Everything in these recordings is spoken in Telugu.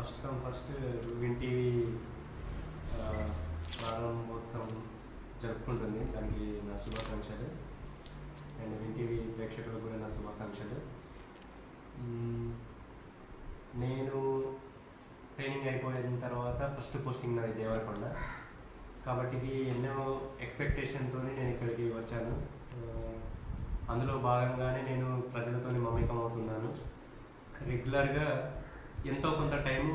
First come first win TV ఆ, ప్రారంభోత్సవం జరుపుకుంటుంది దానికి నా శుభాకాంక్షలు అండ్ విన్ టీవీ ప్రేక్షకులకు కూడా నా శుభాకాంక్షలు మ్మ్. నేను ట్రైనింగ్ అయిపోయిన తర్వాత ఫస్ట్ పోస్టింగ్ నాది దేవరకొండ కాబట్టి ఇది ఎన్నో ఎక్స్పెక్టేషన్తో నేను ఇక్కడికి వచ్చాను ఆ, అందులో భాగంగానే నేను ప్రజలతో మమేకం అవుతున్నాను రెగ్యులర్గా ఎంతో కొంత టైము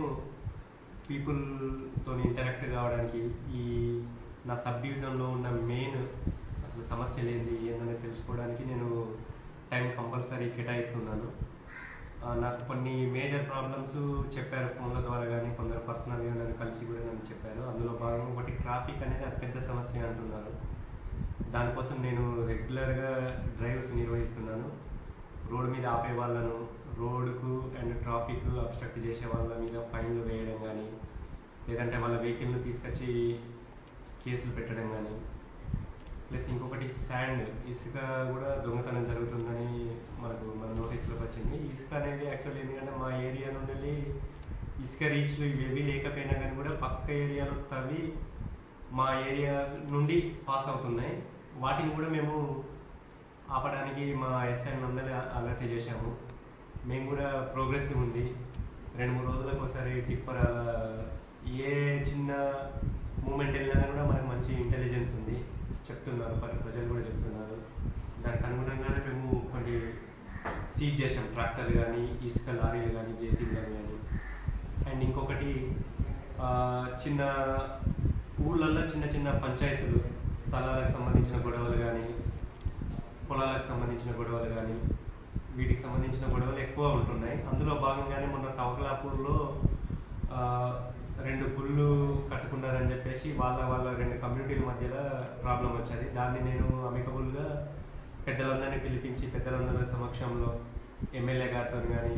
పీపుల్తో ఇంటరాక్ట్ కావడానికి ఈ నా సబ్ డివిజన్లో ఉన్న మెయిన్ అసలు సమస్యలు ఏంది ఏందని తెలుసుకోవడానికి నేను టైం కంపల్సరీ కేటాయిస్తున్నాను ఆ, నాకు కొన్ని మేజర్ ప్రాబ్లమ్స్ చెప్పారు ఫోన్ల ద్వారా కానీ కొందరు పర్సనల్గా నన్ను కలిసి కూడా నన్ను చెప్పారు అందులో భాగంగా ఒకటి ట్రాఫిక్ అనేది అతిపెద్ద సమస్య అంటున్నారు దానికోసం నేను రెగ్యులర్గా డ్రైవ్స్ నిర్వహిస్తున్నాను రోడ్ మీద ఆపే వాళ్ళను రోడ్కు అండ్ ట్రాఫిక్ అబ్స్ట్రక్ట్ చేసే వాళ్ళ మీద ఫైన్లు వేయడం కానీ లేదంటే వాళ్ళ వెహికల్ను తీసుకొచ్చి కేసులు పెట్టడం కానీ ప్లస్ ఇంకొకటి శాండ్ ఇసుక కూడా దొంగతనం జరుగుతుందని మనకు మన నోటీసులోకి వచ్చింది ఇసుక అనేది యాక్చువల్లీ ఎందుకంటే మా ఏరియా నుండి వెళ్ళి ఇసుక రీచ్లు ఇవేవి లేకపోయినా కానీ కూడా పక్క ఏరియాలో తవ్వి మా ఏరియా నుండి పాస్ అవుతున్నాయి వాటిని కూడా మేము ఆపడానికి మా ఎస్ఐ అందరూ అలర్ట్ చేశాము మేము కూడా ప్రోగ్రెసివ్ ఉంది రెండు మూడు రోజులకు ఒకసారి టిప్పర్ అలా ఏ చిన్న మూమెంట్ వెళ్ళినా కానీ కూడా మనకు మంచి ఇంటెలిజెన్స్ ఉంది చెప్తున్నారు పలు ప్రజలు కూడా చెప్తున్నారు దానికి అనుగుణంగానే మేము కొన్ని సీజ్ చేసాం ట్రాక్టర్ కానీ ఇసుక లారీలు కానీ జేసీబీలు కానీ అండ్ ఇంకొకటి ఆ, చిన్న ఊళ్ళల్లో చిన్న చిన్న పంచాయతీలు స్థలాలకు సంబంధించిన గొడవలు కానీ పొలాలకు సంబంధించిన గొడవలు కానీ వీటికి సంబంధించిన గొడవలు ఎక్కువ ఉంటున్నాయి అందులో భాగంగానే మొన్న తవకలాపూర్లో ఆ, రెండు పుల్లు కట్టుకున్నారని చెప్పేసి వాళ్ళ వాళ్ళ రెండు కమ్యూనిటీల మధ్యలో ప్రాబ్లం వచ్చేది దాన్ని నేను అమికబుల్గా పెద్దలందరినీ పిలిపించి పెద్దలందరి సమక్షంలో ఎమ్మెల్యే గారితో కానీ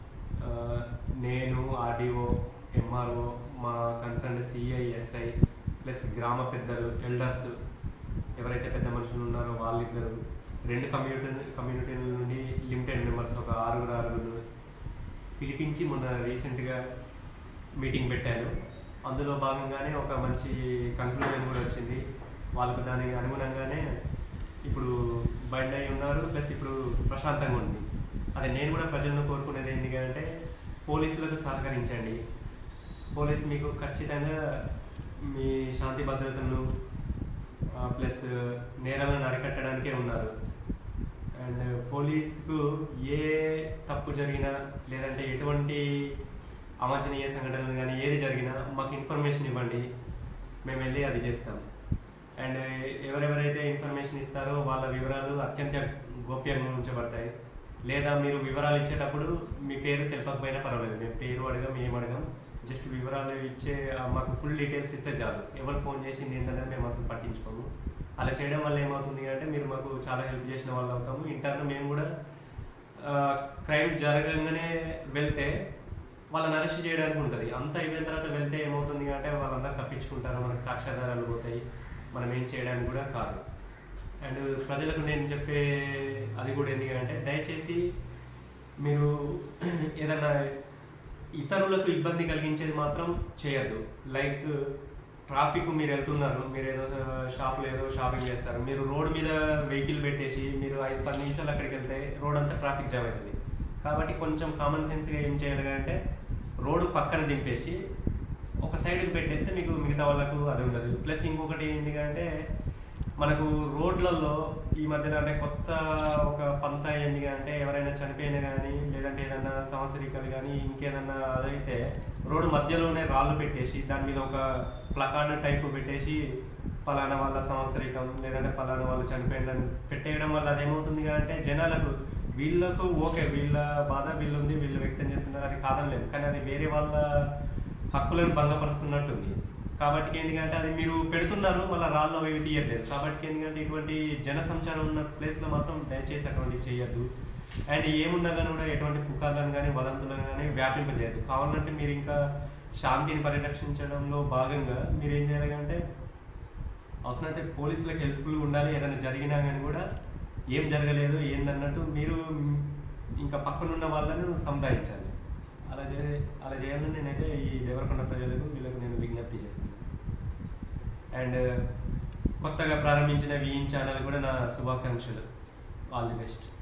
నేను ఆర్డీఓ ఎంఆర్ఓ మా కన్సర్న్ సిఐ ఎస్ఐ ప్లస్ గ్రామ పెద్దలు ఎల్డర్స్ ఎవరైతే పెద్ద మనుషులు ఉన్నారో వాళ్ళిద్దరు రెండు కమ్యూనిటీ కమ్యూనిటీల నుండి లిమిటెడ్ మెంబర్స్ ఒక ఆరుగురు ఆరుగురు పిలిపించి మొన్న రీసెంట్గా మీటింగ్ పెట్టాను అందులో భాగంగానే ఒక మంచి కంక్లూజన్ కూడా వచ్చింది వాళ్ళకు దానికి అనుగుణంగానే ఇప్పుడు బండ్ అయి ఉన్నారు ప్లస్ ఇప్పుడు ప్రశాంతంగా ఉంది అదే నేను కూడా ప్రజలను కోరుకునేది ఏంటి అంటే పోలీసులకు సహకరించండి పోలీస్ మీకు ఖచ్చితంగా మీ శాంతి భద్రతలను ప్లస్ నేరాలను అరికట్టడానికే ఉన్నారు అండ్ పోలీసుకు ఏ తప్పు జరిగినా లేదంటే ఎటువంటి అవాంఛనీయ సంఘటనలు కానీ ఏది జరిగినా మాకు ఇన్ఫర్మేషన్ ఇవ్వండి మేము వెళ్ళి అది చేస్తాం అండ్ ఎవరెవరైతే ఇన్ఫర్మేషన్ ఇస్తారో వాళ్ళ వివరాలు అత్యంత గోప్యంగా ఉంచబడతాయి లేదా మీరు వివరాలు ఇచ్చేటప్పుడు మీ పేరు తెలపకపోయినా పర్వాలేదు మేము పేరు అడగం ఏం అడగం జస్ట్ వివరాలు ఇచ్చే ఆ, మాకు ఫుల్ డీటెయిల్స్ ఇస్తే చాలు ఎవరు ఫోన్ చేసి ఏంటనేది మేము అసలు పట్టించుకోము అలా చేయడం వల్ల ఏమవుతుంది అంటే మీరు మాకు చాలా హెల్ప్ చేసిన వాళ్ళు అవుతాము ఇంటర్న్ మేము కూడా క్రైమ్ జరగంగానే వెళ్తే వాళ్ళని అరెస్ట్ చేయడానికి ఉంటుంది అంత అయిపోయిన తర్వాత వెళ్తే ఏమవుతుంది అంటే వాళ్ళందరూ తప్పించుకుంటారు మనకు సాక్ష్యాధారాలు పోతాయి మనం ఏం చేయడానికి కూడా కాదు అండ్ ప్రజలకు నేను చెప్పే అది కూడా ఎందుకంటే దయచేసి మీరు ఏదన్నా ఇతరులకు ఇబ్బంది కలిగించేది మాత్రం చేయొద్దు లైక్ ట్రాఫిక్ మీరు వెళ్తున్నారు మీరు ఏదో షాప్లో ఏదో షాపింగ్ చేస్తారు మీరు రోడ్ మీద వెహికల్ పెట్టేసి మీరు ఐదు పది నిమిషాలు అక్కడికి వెళ్తే రోడ్ అంతా ట్రాఫిక్ జామ్ అవుతుంది కాబట్టి కొంచెం కామన్ సెన్స్గా ఏం చేయాలి అంటే రోడ్డు పక్కన దింపేసి ఒక సైడ్కి పెట్టేస్తే మీకు మిగతా వాళ్ళకు అది ఉండదు ప్లస్ ఇంకొకటి ఏంటి అంటే మనకు రోడ్లలో ఈ మధ్యన అంటే కొత్త ఒక పంత ఏంటి అంటే ఎవరైనా చనిపోయినా కానీ లేదంటే ఏదైనా సంవత్సరికలు కానీ ఇంకేదన్నా అదైతే రోడ్డు మధ్యలోనే రాళ్ళు పెట్టేసి దాని మీద ఒక ప్లకార్డ్ టైప్ పెట్టేసి పలానా వాళ్ళ సంవత్సరికం లేదంటే పలానా వాళ్ళు చనిపోయిందని పెట్టేయడం వల్ల అదేమవుతుంది అంటే జనాలకు వీళ్ళకు ఓకే వీళ్ళ బాధ వీళ్ళు ఉంది వీళ్ళు వ్యక్తం చేస్తున్నారు అది కాదనలేదు కానీ అది వేరే వాళ్ళ హక్కులను భంగపరుస్తున్నట్టుంది కాబట్టి ఎందుకంటే అది మీరు పెడుతున్నారు మళ్ళీ రాళ్ళు అవి తీయట్లేదు కాబట్టి ఎందుకంటే ఇటువంటి జన సంచారం ఉన్న ప్లేస్లో మాత్రం దయచేసి అటువంటివి చేయొద్దు అండ్ ఏమున్నా కానీ కూడా ఎటువంటి పుకార్లను కానీ వదంతులను కానీ వ్యాపింపజేయద్దు కావాలంటే మీరు ఇంకా శాంతిని పరిరక్షించడంలో భాగంగా మీరు ఏం చేయాలి అంటే అవసరమైతే పోలీసులకు హెల్ప్ఫుల్గా ఉండాలి ఏదైనా జరిగినా కానీ కూడా ఏం జరగలేదు ఏందన్నట్టు మీరు ఇంకా పక్కనున్న వాళ్ళను సముదాయించాలి అలా చే అలా చేయాలని నేనైతే ఈ దేవరకొండ ప్రజలకు వీళ్ళకు నేను విజ్ఞప్తి చేస్తున్నాను అండ్ కొత్తగా ప్రారంభించిన వీన్ ఛానల్ కూడా నా శుభాకాంక్షలు ఆల్ ది బెస్ట్